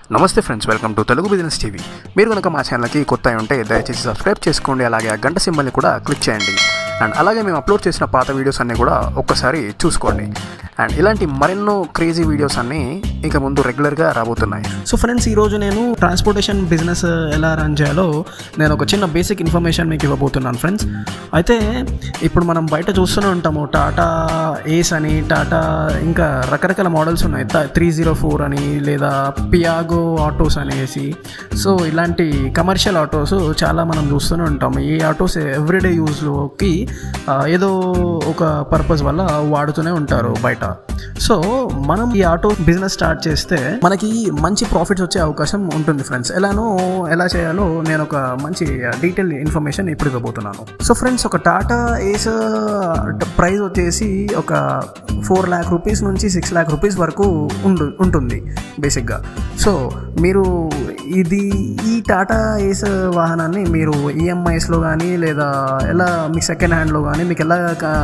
నమస్తే friends welcome to Telugu business TV మీరు కనుక మా ఛానల్కి కొత్త అయి ఉంటే దయచేసి సబ్స్క్రైబ్ చేసుకోండి అలాగే ఆ గంట సింబల్ని కూడా క్లిక్ చేయండి అండ్ అలాగే మేము అప్లోడ్ చేసిన పాత వీడియోస్ అన్నీ కూడా ఒక్కసారి చూసుకోండి అండ్ ఇలాంటి మరెన్నో క్రేజీ వీడియోస్ అన్నీ ఇంకా ముందు రెగ్యులర్గా రాబోతున్నాయి సో ఫ్రెండ్స్ ఈరోజు నేను ట్రాన్స్పోర్టేషన్ బిజినెస్ ఎలా రన్ చేయాలో నేను ఒక చిన్న బేసిక్ ఇన్ఫర్మేషన్ మీకు ఇవ్వబోతున్నాను ఫ్రెండ్స్ అయితే ఇప్పుడు మనం బయట చూస్తూనే ఉంటాము టాటా ఏస్ అని టాటా ఇంకా రకరకాల మోడల్స్ ఉన్నాయి త్రీ జీరో ఫోర్ అని లేదా పియాగో ఆటోస్ అనేసి సో ఇలాంటి కమర్షియల్ ఆటోస్ చాలా మనం చూస్తూనే ఉంటాము ఈ ఆటోస్ ఎవ్రీడే యూజ్లోకి ఏదో ఒక పర్పస్ వల్ల వాడుతూనే ఉంటారు బయట సో మనం ఈ ఆటో బిజినెస్ స్టార్ట్ చేస్తే మనకి మంచి ప్రాఫిట్స్ వచ్చే అవకాశం ఉంటుంది ఫ్రెండ్స్ ఎలానో ఎలా చేయాలో నేను ఒక మంచి డీటెయిల్ ఇన్ఫర్మేషన్ ఇప్పుడు ఇవ్వబోతున్నాను సో ఫ్రెండ్స్ ఒక టాటా ఏస్ ప్రైస్ వచ్చేసి ఒక ఫోర్ ల్యాక్ రూపీస్ నుంచి సిక్స్ ల్యాక్ రూపీస్ వరకు ఉండు ఉంటుంది బేసిక్గా సో మీరు ఇది ఈ టాటా ఏస్ వాహనాన్ని మీరు ఈఎంఐస్లో కానీ లేదా ఎలా మీ సెకండ్ హ్యాండ్లో కానీ మీకు ఎలా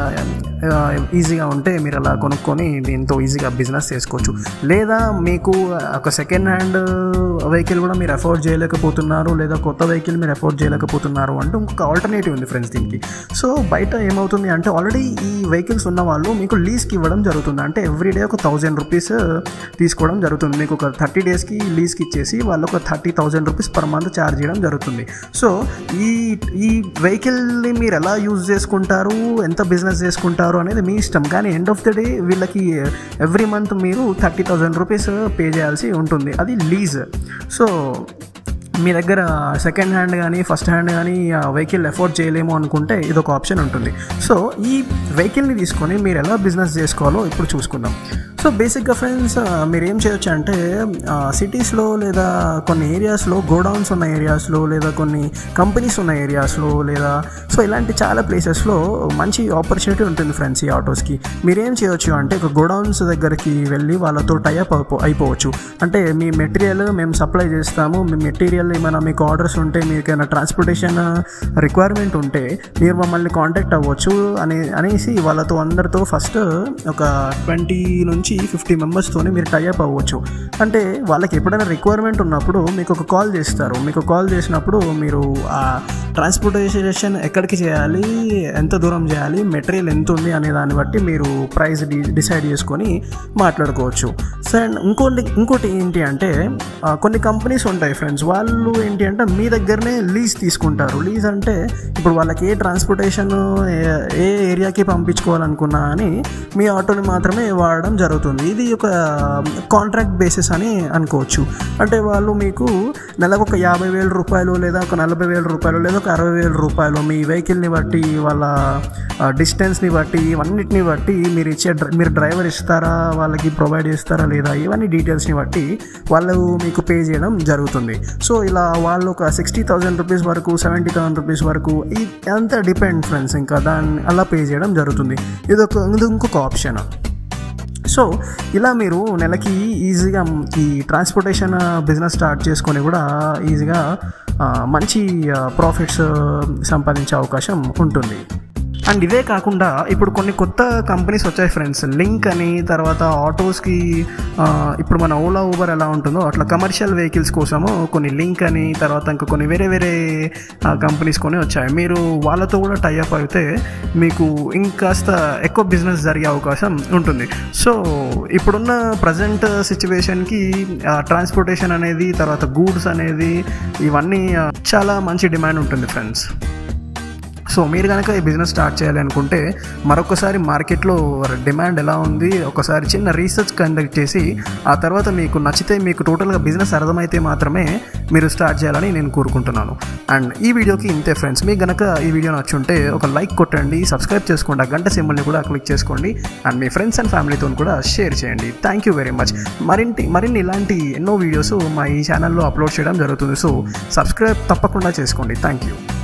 ఈజీగా ఉంటే మీరు అలా కొనుక్కొని దీంతో ఈజీగా బిజినెస్ చేసుకోవచ్చు లేదా మీకు ఒక సెకండ్ హ్యాండ్ వెహికల్ కూడా మీరు అఫోర్డ్ చేయలేకపోతున్నారు లేదా కొత్త వెహికల్ మీరు అఫోర్డ్ చేయలేకపోతున్నారు అంటే ఇంకొక ఆల్టర్నేటివ్ ఉంది ఫ్రెండ్స్ దీనికి సో బయట ఏమవుతుంది అంటే ఆల్రెడీ ఈ వెహికల్స్ ఉన్న వాళ్ళు మీకు లీజ్కి ఇవ్వడం జరుగుతుంది అంటే ఎవ్రీడే ఒక థౌజండ్ రూపీస్ తీసుకోవడం జరుగుతుంది మీకు ఒక థర్టీ డేస్కి లీజ్కి ఇచ్చేసి వాళ్ళు ఒక thirty thousand rupees per month charge చేయడం జరుగుతుంది సో ఈ ఈ వెహికల్ని మీరు ఎలా యూజ్ చేసుకుంటారు ఎంత బిజినెస్ చేసుకుంటారు అనేది మీ ఇష్టం కానీ ఎండ్ ఆఫ్ ద డే వీళ్ళకి ఎవ్రీ మంత్ మీరు థర్టీ థౌజండ్ రూపీస్ పే చేయాల్సి ఉంటుంది అది లీజ్ సో మీ దగ్గర సెకండ్ హ్యాండ్ కానీ ఫస్ట్ హ్యాండ్ కానీ వెహికల్ ఎఫోర్డ్ చేయలేము అనుకుంటే ఇది ఒక ఆప్షన్ ఉంటుంది సో ఈ వెహికల్ని తీసుకొని మీరు ఎలా బిజినెస్ చేసుకోవాలో ఇప్పుడు చూసుకుందాం సో బేసిక్గా ఫ్రెండ్స్ మీరు ఏం చేయొచ్చు అంటే సిటీస్లో లేదా కొన్ని ఏరియాస్లో గోడౌన్స్ ఉన్న ఏరియాస్లో లేదా కొన్ని కంపెనీస్ ఉన్న ఏరియాస్లో లేదా సో ఇలాంటి చాలా ప్లేసెస్లో మంచి ఆపర్చునిటీ ఉంటుంది ఫ్రెండ్స్ ఈ ఆటోస్కి మీరేం చేయొచ్చు అంటే ఒక గోడౌన్స్ దగ్గరికి వెళ్ళి వాళ్ళతో టైఅప్ అయిపోవచ్చు అంటే మీ మెటీరియల్ మేము సప్లై చేస్తాము మీ మెటీరియల్ ఏమైనా మీకు ఆర్డర్స్ ఉంటే మీకు ఏమైనా ట్రాన్స్పోర్టేషన్ రిక్వైర్మెంట్ ఉంటే మీరు మమ్మల్ని కాంటాక్ట్ అవ్వచ్చు అని అనేసి వాళ్ళతో అందరితో ఫస్ట్ ఒక ట్వంటీ నుంచి ఫిఫ్టీ మెంబర్స్తోని మీరు టైఅప్ అవ్వచ్చు అంటే వాళ్ళకి ఎప్పుడైనా రిక్వైర్మెంట్ ఉన్నప్పుడు మీకు ఒక కాల్ చేస్తారు మీకు కాల్ చేసినప్పుడు మీరు ఆ ట్రాన్స్పోర్టేషన్ ఎక్కడికి చేయాలి ఎంత దూరం చేయాలి మెటీరియల్ ఎంత ఉంది అనే దాన్ని బట్టి మీరు ప్రైస్ డిసైడ్ చేసుకొని మాట్లాడుకోవచ్చు సో అండ్ ఇంకోటి ఇంకోటి ఏంటి అంటే కొన్ని కంపెనీస్ ఉంటాయి ఫ్రెండ్స్ వాళ్ళు ఏంటి అంటే మీ దగ్గరనే లీజ్ తీసుకుంటారు లీజ్ అంటే ఇప్పుడు వాళ్ళకి ఏ ట్రాన్స్పోర్టేషన్ ఏ ఏరియాకి పంపించుకోవాలనుకున్నా అని మీ ఆటోని మాత్రమే వాడడం జరుగుతుంది ఇది ఒక కాంట్రాక్ట్ బేసిస్ అని అనుకోవచ్చు అంటే వాళ్ళు మీకు నెలకు ఒక యాభై వేల రూపాయలు లేదా ఒక నలభై వేల రూపాయలు లేదా ఒక అరవై వేల రూపాయలు మీ వెహికల్ని బట్టి వాళ్ళ డిస్టెన్స్ని బట్టి ఇవన్నిటిని బట్టి మీరు ఇచ్చే మీరు డ్రైవర్ ఇస్తారా వాళ్ళకి ప్రొవైడ్ చేస్తారా లేదా ఇవన్నీ డీటెయిల్స్ని బట్టి వాళ్ళు మీకు పే చేయడం జరుగుతుంది సో ఇలా వాళ్ళు ఒక సిక్స్టీ థౌజండ్ రూపీస్ వరకు సెవెంటీ థౌసండ్ రూపీస్ వరకు అంతా డిపెండ్ ఫ్రెండ్స్ ఇంకా దాన్ని అలా పే చేయడం జరుగుతుంది ఇది ఒక ఇది ఇంకొక ఆప్షన్ సో ఇలా మీరు నెలకి ఈజీగా ఈ ట్రాన్స్పోర్టేషన్ బిజినెస్ స్టార్ట్ చేసుకొని కూడా ఈజీగా మంచి ప్రాఫిట్స్ సంపాదించే అవకాశం ఉంటుంది అండ్ ఇదే కాకుండా ఇప్పుడు కొన్ని కొత్త కంపెనీస్ వచ్చాయి ఫ్రెండ్స్ లింక్ అని తర్వాత ఆటోస్కి ఇప్పుడు మన ఓలా ఊబర్ ఎలా ఉంటుందో అట్లా కమర్షియల్ వెహికల్స్ కోసము కొన్ని లింక్ అని తర్వాత ఇంకా కొన్ని వేరే వేరే కంపెనీస్ కొని వచ్చాయి మీరు వాళ్ళతో కూడా టైఅప్ అయితే మీకు ఇంకాస్త ఎక్కువ బిజినెస్ జరిగే అవకాశం ఉంటుంది సో ఇప్పుడున్న ప్రజెంట్ సిచ్యువేషన్కి ట్రాన్స్పోర్టేషన్ అనేది తర్వాత గూడ్స్ అనేది ఇవన్నీ చాలా మంచి డిమాండ్ ఉంటుంది ఫ్రెండ్స్ సో మీరు కనుక ఈ బిజినెస్ స్టార్ట్ చేయాలి అనుకుంటే మరొకసారి మార్కెట్లో డిమాండ్ ఎలా ఉంది ఒకసారి చిన్న రీసెర్చ్ కండక్ట్ చేసి ఆ తర్వాత మీకు నచ్చితే మీకు టోటల్గా బిజినెస్ అర్థమైతే మాత్రమే మీరు స్టార్ట్ చేయాలని నేను కోరుకుంటున్నాను అండ్ ఈ వీడియోకి ఇంతే ఫ్రెండ్స్ మీకు కనుక ఈ వీడియో నచ్చుంటే ఒక లైక్ కొట్టండి సబ్స్క్రైబ్ చేసుకోండి ఆ గంట సింబల్ని కూడా క్లిక్ చేసుకోండి అండ్ మీ ఫ్రెండ్స్ అండ్ ఫ్యామిలీతో కూడా షేర్ చేయండి థ్యాంక్ యూ వెరీ మచ్ మరింటి మరిన్ని ఇలాంటి ఎన్నో వీడియోస్ మా ఈ ఛానల్లో అప్లోడ్ చేయడం జరుగుతుంది సో సబ్స్క్రైబ్ తప్పకుండా చేసుకోండి థ్యాంక్ యూ